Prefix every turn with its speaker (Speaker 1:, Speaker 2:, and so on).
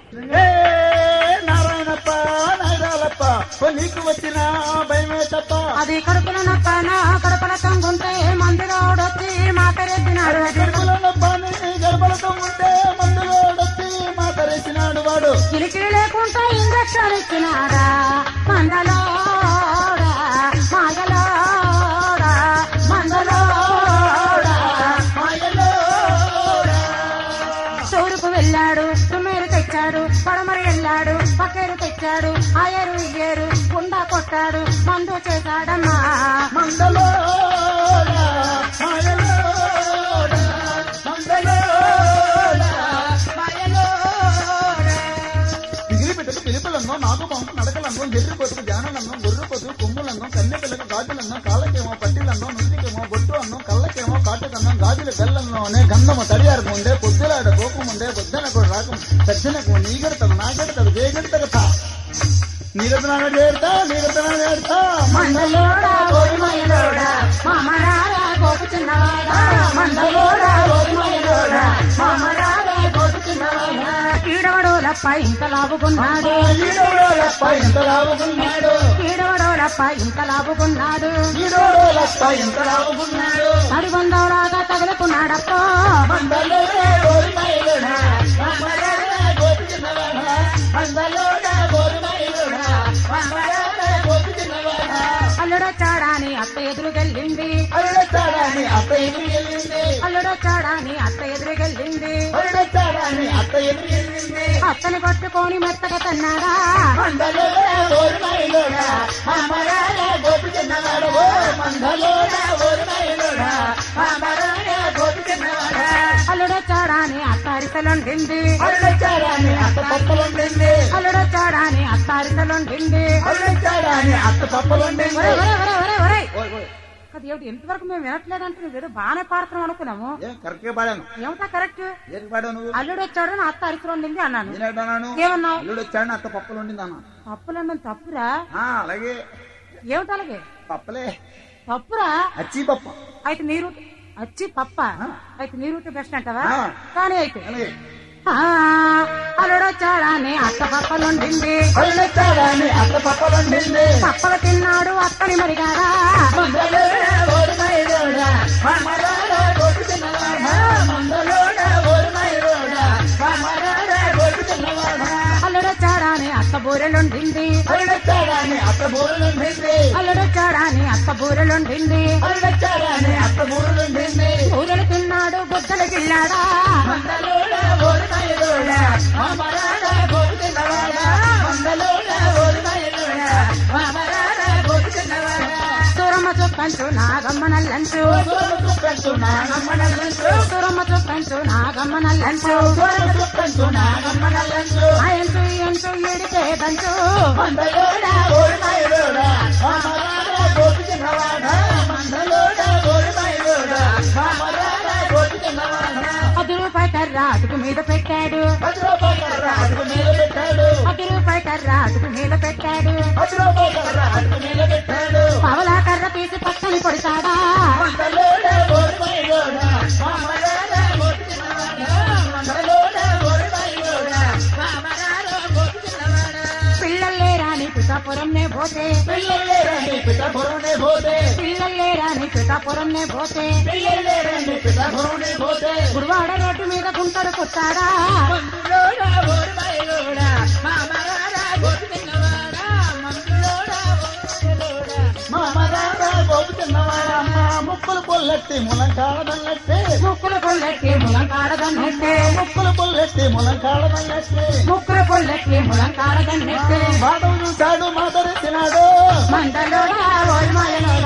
Speaker 1: ఏ నారాయణప్ప నాయరాలప్ప ఓ నీకు వచ్చిన భయమే తప్ప
Speaker 2: అది కడుపుల నొప్పన కడుపుల తొంగుంటే మందిరోడొచ్చి మాకరెద్దినాడు
Speaker 1: గడుపులో నొప్పని గడపలతో ఉంటే మందులో వచ్చి మాతరేసినాడు వాడు
Speaker 2: కిలికి లేకుండా ఇంజక్షన్ ఇచ్చినాడా మందలోడా మాయలోడా మందలోడా తూర్పు వెళ్ళాడు తుమ్మేరు తెచ్చాడు పడమరి వెళ్ళాడు పక్కేరు తెచ్చాడు ఆయరు ఇయ్యేరు గుండా కొట్టాడు మందు చేశాడమ్మా
Speaker 1: మందలోడా మాయలోడా మందలోడా పిగిలి పెట్టకు పిలిపిలన్నో నాగు పంపు నడకలన్నో ఎర్రి పొతుకు జానలన్నో గొర్రె పొతుకు కొమ్ములన్నో కన్నె పిల్లకు గాజులన్నో కాళ్ళకేమో పట్టిలన్నో నుదికేమో బొట్టు అన్నో కళ్ళకేమో కాటుకన్నో గాజుల బెల్లంలోనే గంధము తడియారు ముందే పొద్దులాడ పోకముందే పొద్దునకు రాకం సజ్జనకు నీగెడతదు నాగెడతదు వేగెడతగత నీగెడతనా చేడతా నీగెడతనా చేడతా
Speaker 2: మందలోడా గోధుమయలోడా మామరారా గోపు చిన్నవాడా మందలోడా గోధుమయలోడా మామరారా గోపు చిన్నవాడా ఈడవడోలప్ప ఇంత లాభుకున్నాడు
Speaker 1: ఈడోడోలప్ప ఎంత లావుకున్నాడు
Speaker 2: ఈడవడోలప్ప ఇంత లాభుకున్నాడు
Speaker 1: ఈడోడోలప్ప ఎంత లావుకున్నాడు
Speaker 2: అడిబందవలాగా తగులుకున్నాడప్ప
Speaker 1: మందలోడా గోరుమైలుడా మందలోడా గోపిచిన్నవాడా మందలోడా గోరుమైలుడా మందలోడా గోపిచిన్నవాడా
Speaker 2: అల్లుడొచ్చాడాని అత్త ఎదురుగెళ్ళింది
Speaker 1: అరుడొచ్చాడని అత్త ఎదురు వెళ్ళింది
Speaker 2: అల్లుడొచ్చాడాని అత్త ఎదురుగెళ్ళింది
Speaker 1: అరుడొచ్చాడని అత్త ఎదురు వెళ్ళింది
Speaker 2: అత్తని పట్టుకొని మెత్తగా తన్నాడా
Speaker 1: మందలోడా గోరుమైలుడా మందలోడా గోపిచిన్నవాడా ఓ మందలోడా గోరుమైలుడా మందలోడా గోపిచిన్నవాడా
Speaker 2: అల్లుడొచ్చాడాని అత్త అరిసెలుండింది
Speaker 1: అరుడొచ్చాడని అత్త పప్పలుండింది
Speaker 2: అల్లుడొచ్చాడాని అత్త అరిసెలుండింది
Speaker 1: అరుడొచ్చాడని అత్త పప్పలుండింది
Speaker 2: ఒరే, ఒరే, ఒరే, ఒరే, ఒరే.
Speaker 1: ఓయ్, ఓయ్.
Speaker 2: అది ఏమిటి ఎంతవరకు మేము వినట్లేదంటే నువ్వు ఏదో బాగానే పాడుతున్నాం అనుకున్నాము
Speaker 1: ఏం కరెక్ట్గా పాడాను
Speaker 2: ఏమిటా కరెక్ట్
Speaker 1: ఏది పాడావు నువ్వు
Speaker 2: అల్లుడు వచ్చాడు నా అత్త అరిసెలు వండింది అన్నాను
Speaker 1: నేనేటన్నాను
Speaker 2: ఏమన్నావు
Speaker 1: అల్లుడు వచ్చాడు అత్త పప్పులు ఉండింది అన్న
Speaker 2: పప్పులన్నం తప్పురా
Speaker 1: ఆ, అలాగే
Speaker 2: ఏమిటి అలాగే
Speaker 1: పప్పలే
Speaker 2: తప్పురా
Speaker 1: అచ్చి పప్ప
Speaker 2: అయితే నీ రూట్ వచ్చి పప్ప అయితే నీ రూట్ బెస్ట్ అంటావా
Speaker 1: ఆ.
Speaker 2: కానీ అయితే
Speaker 1: అలాగే
Speaker 2: ఆ, అల్లుడు వచ్చాడని అత్త పప్పలుండింది
Speaker 1: అల్లుడు వచ్చాడని అత్త పప్పలు ఉండింది
Speaker 2: పప్పలు తిన్నాడు అత్తని మరిగాడా
Speaker 1: మందలోడా ఓరుమైలోడా, మమ్మలోడా గోపిచిన్నవాడా, మందలోడా ఓరుమైలోడా, మమ్మలోడా గోపిచిన్నవాడా.
Speaker 2: అల్లుడు వచ్చాడని అత్త బూరెలుండింది
Speaker 1: అల్లుడు వచ్చాడని అత్త బూరెలు ఉండింది
Speaker 2: అల్లుడు వచ్చాడని అత్త బూరెలుండింది
Speaker 1: అల్లుడు వచ్చాడని అత్త బూరెలు ఉండింది
Speaker 2: బూరెలు తిన్నాడు బుద్ధలు గిల్లాడా
Speaker 1: మందలోడా ఓరుమైలోడా, మమ్మలోడా గోపిచిన్నవాడా, మందలోడా ఓరుమైలోడా, మమ్మలోడా గోపిచిన్నవాడా.
Speaker 2: సూరమ్మ చుక్కంచు నాగమ్మ నల్లంచు
Speaker 1: గోరు చుక్కంచు నాగమ్మ నల్లంచు,
Speaker 2: సూరమ్మ చుక్కంచు నాగమ్మ నల్లంచు
Speaker 1: గోరు చుక్కంచు నాగమ్మ నల్లంచు.
Speaker 2: అయంచు ఎంచు ఎడితే దంచు
Speaker 1: మందలోడా ఓరుమైలోడా, మమ్మలోడా గోపిచిన్నవాడా, మందలోడా ఓరుమైలోడా, మమ్మలోడా గోపిచిన్నవాడా.
Speaker 2: పది రూపాయి కర్ర అటుకు మీద పెట్టాడు
Speaker 1: పది రూపాయల కర్ర అడుగు మీద పెట్టాడు
Speaker 2: పది రూపాయి కర్ర అటుకు మీద పెట్టాడు
Speaker 1: పది రూపాయల కర్ర అడుగు మీద పెట్టాడు
Speaker 2: పవలా కర్ర తీసి పక్కన కొడతాడా
Speaker 1: మందలోడా ఓరుమైలోడా, మమ్మలోడా గోపిచిన్నవాడా, మందలోడా ఓరుమైలోడా, మమ్మలోడా గోపిచిన్నవాడా.
Speaker 2: పిల్లలే రాని పిఠాపురంనే పోతే
Speaker 1: పిల్లలేరండి పిఠాపురంనే పోతే
Speaker 2: పిల్లలే రాని పిఠాపురంనే పోతే
Speaker 1: పిల్లలేరండి పిఠాపురంనే పోతే
Speaker 2: గుడివాడ రోడ్డు మీద గుంటడు కొట్టాడా
Speaker 1: మందులోడా ఓరుమైలోడా, మామరారా గోపిచిన్నవాడా, మందులోడా ఓరుమైలోడా, మామరారా గోపిచిన్నవాడా, మా ముక్కులు పొల్లెత్తి ములంకాడదన్నట్టే
Speaker 2: ముక్కులు పొల్లెట్టి ములం కాడదన్నట్టే
Speaker 1: ముక్కులు పొల్లెత్తి ములంకాడదన్నట్టే
Speaker 2: ముక్కులు పొల్లెట్టి ములం కాడదన్నట్టే
Speaker 1: బాటలు చూశాడు మాతరెత్తినాడు
Speaker 2: మందలోడా ఓల్మాయలోడా